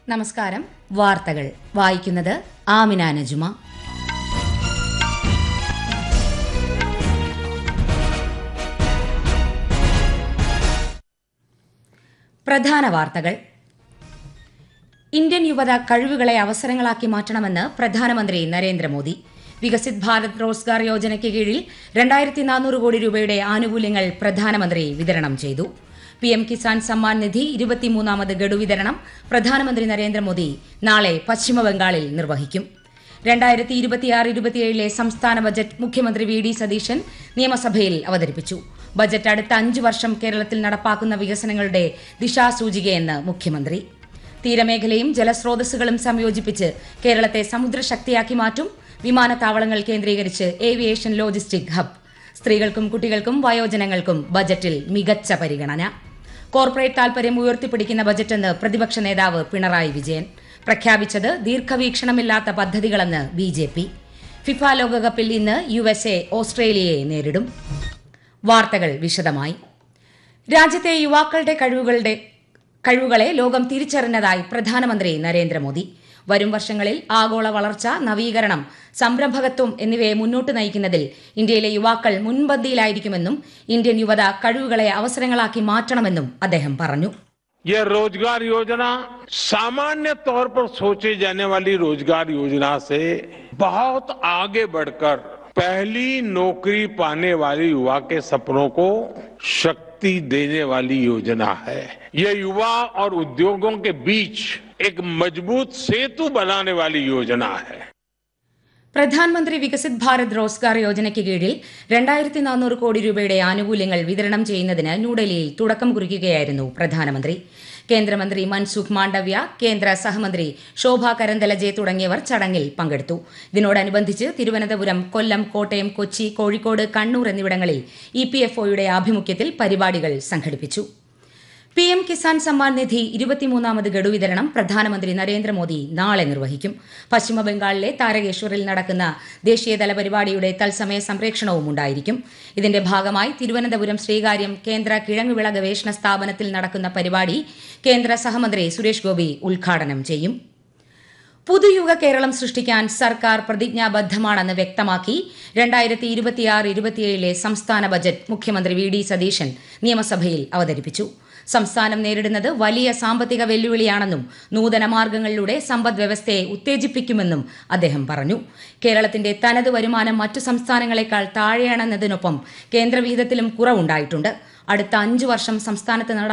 നമസ്കാരം വാർത്തകൾ വായിക്കുന്നത് ആമിന നജുമ പ്രധാന വാർത്തകൾ ഇന്ത്യൻ യുവത കഴിവുകളെ അവസരങ്ങളാക്കി മാറ്റണമെന്ന് പ്രധാനമന്ത്രി നരേന്ദ്രമോദി വികസിത് ഭാരത് റോസ്ഗാർ യോജനയ്ക്ക് കീഴിൽ രണ്ടായിരത്തി നാനൂറ് കോടി രൂപയുടെ ആനുകൂല്യങ്ങൾ പ്രധാനമന്ത്രി വിതരണം ചെയ്തു പി എം കിസാൻ സമ്മാൻ നിധി ഇരുപത്തിമൂന്നാമത് ഗഡു വിതരണം പ്രധാനമന്ത്രി നരേന്ദ്രമോദി നാളെ പശ്ചിമബംഗാളിൽ നിർവഹിക്കും രണ്ടായിരത്തി ഇരുപത്തിയാറ് ഇരുപത്തിയേഴിലെ സംസ്ഥാന ബജറ്റ് മുഖ്യമന്ത്രി വി ഡി സതീശൻ നിയമസഭയിൽ അവതരിപ്പിച്ചു ബജറ്റ് അടുത്ത അഞ്ചു വർഷം കേരളത്തിൽ നടപ്പാക്കുന്ന വികസനങ്ങളുടെ ദിശാസൂചികയെന്ന് മുഖ്യമന്ത്രി തീരമേഖലയും ജലസ്രോതസ്സുകളും സംയോജിപ്പിച്ച് കേരളത്തെ സമുദ്രശക്തിയാക്കി മാറ്റും വിമാനത്താവളങ്ങൾ കേന്ദ്രീകരിച്ച് ഏവിയേഷൻ ലോജിസ്റ്റിക് ഹബ് സ്ത്രീകൾക്കും കുട്ടികൾക്കും വയോജനങ്ങൾക്കും ബജറ്റിൽ മികച്ച പരിഗണന കോർപ്പറേറ്റ് താൽപര്യം ഉയർത്തിപ്പിടിക്കുന്ന ബജറ്റെന്ന് പ്രതിപക്ഷ നേതാവ് പിണറായി വിജയൻ പ്രഖ്യാപിച്ചത് ദീർഘവീക്ഷണമില്ലാത്ത പദ്ധതികളെന്ന് ബി ജെ പി ഫിഫ ലോകകപ്പിൽ ഇന്ന് യു എസ് എ ഓസ്ട്രേലിയയെ നേരിടും വാർത്തകൾ വിശദമായി രാജ്യത്തെ യുവാക്കളുടെ കഴിവുകളുടെ കഴിവുകളെ ലോകം തിരിച്ചറിഞ്ഞതായി പ്രധാനമന്ത്രി നരേന്ദ്രമോദി വരും വർഷങ്ങളിൽ ആഗോള വളർച്ച നവീകരണം സംരംഭകത്വം എന്നിവയെ മുന്നോട്ട് നയിക്കുന്നതിൽ ഇന്ത്യയിലെ യുവാക്കൾ മുൻപന്തിയിലായിരിക്കുമെന്നും ഇന്ത്യൻ യുവത കഴിവുകളെ അവസരങ്ങളാക്കി മാറ്റണമെന്നും അദ്ദേഹം പറഞ്ഞു यह रोजगार योजना सामान्य तौर पर सोचे जाने वाली रोजगार योजना से बहुत आगे बढ़कर पहली नौकरी पाने वाले युवा के सपनों को शक्ति देने वाली योजना है यह युवा और उद्योगों के बीच एक मजबूत सेतु बनाने वाली योजना है പ്രധാനമന്ത്രി വികസിത് ഭാരത് റോസ്ഗാർ യോജനയ്ക്ക് കീഴിൽ രണ്ടായിരത്തി നാനൂറ് കോടി രൂപയുടെ ആനുകൂല്യങ്ങൾ വിതരണം ചെയ്യുന്നതിന് ന്യൂഡൽഹിയിൽ തുടക്കം കുറിക്കുകയായിരുന്നു പ്രധാനമന്ത്രി കേന്ദ്രമന്ത്രി മൻസുഖ് മാണ്ഡവ്യ കേന്ദ്ര സഹമന്ത്രി ശോഭ കരന്തലജെ തുടങ്ങിയവർ ചടങ്ങിൽ പങ്കെടുത്തു ഇതിനോടനുബന്ധിച്ച് തിരുവനന്തപുരം കൊല്ലം കോട്ടയം കൊച്ചി കോഴിക്കോട് കണ്ണൂർ എന്നിവിടങ്ങളിൽ ഇ പി എഫ് ഒയുടെ ആഭിമുഖ്യത്തിൽ പരിപാടികൾ സംഘടിപ്പിച്ചു പി എം കിസാൻ സമ്മാൻ നിധി ഇരുപത്തിമൂന്നാമത് ഗഡു വിതരണം പ്രധാനമന്ത്രി നരേന്ദ്രമോദി നാളെ നിർവഹിക്കും പശ്ചിമബംഗാളിലെ താരകേശ്വറിൽ നടക്കുന്ന ദേശീയതല പരിപാടിയുടെ തത്സമയ സംപ്രേക്ഷണവും ഉണ്ടായിരിക്കും ഇതിന്റെ ഭാഗമായി തിരുവനന്തപുരം ശ്രീകാര്യം കേന്ദ്ര കിഴങ്ങുവിള ഗവേഷണ സ്ഥാപനത്തിൽ നടക്കുന്ന പരിപാടി കേന്ദ്ര സഹമന്ത്രി സുരേഷ് ഗോപി ഉദ്ഘാടനം ചെയ്യും പുതുയുഗ കേരളം സൃഷ്ടിക്കാൻ സർക്കാർ പ്രതിജ്ഞാബദ്ധമാണെന്ന് വ്യക്തമാക്കി രണ്ടായിരത്തി ഇരുപത്തിയാറ് ഇരുപത്തിയേഴിലെ സംസ്ഥാന ബജറ്റ് മുഖ്യമന്ത്രി വി ഡി സതീശൻ നിയമസഭയിൽ അവതരിപ്പിച്ചു സംസ്ഥാനം നേരിടുന്നത് വലിയ സാമ്പത്തിക വെല്ലുവിളിയാണെന്നും നൂതന മാർഗങ്ങളിലൂടെ സമ്പദ് വ്യവസ്ഥയെ ഉത്തേജിപ്പിക്കുമെന്നും അദ്ദേഹം പറഞ്ഞു കേരളത്തിന്റെ തനത് വരുമാനം മറ്റു സംസ്ഥാനങ്ങളെക്കാൾ താഴെയാണെന്നതിനൊപ്പം കേന്ദ്രവിഹിതത്തിലും കുറവുണ്ടായിട്ടുണ്ട് അടുത്ത അഞ്ചു വർഷം സംസ്ഥാനത്ത് നട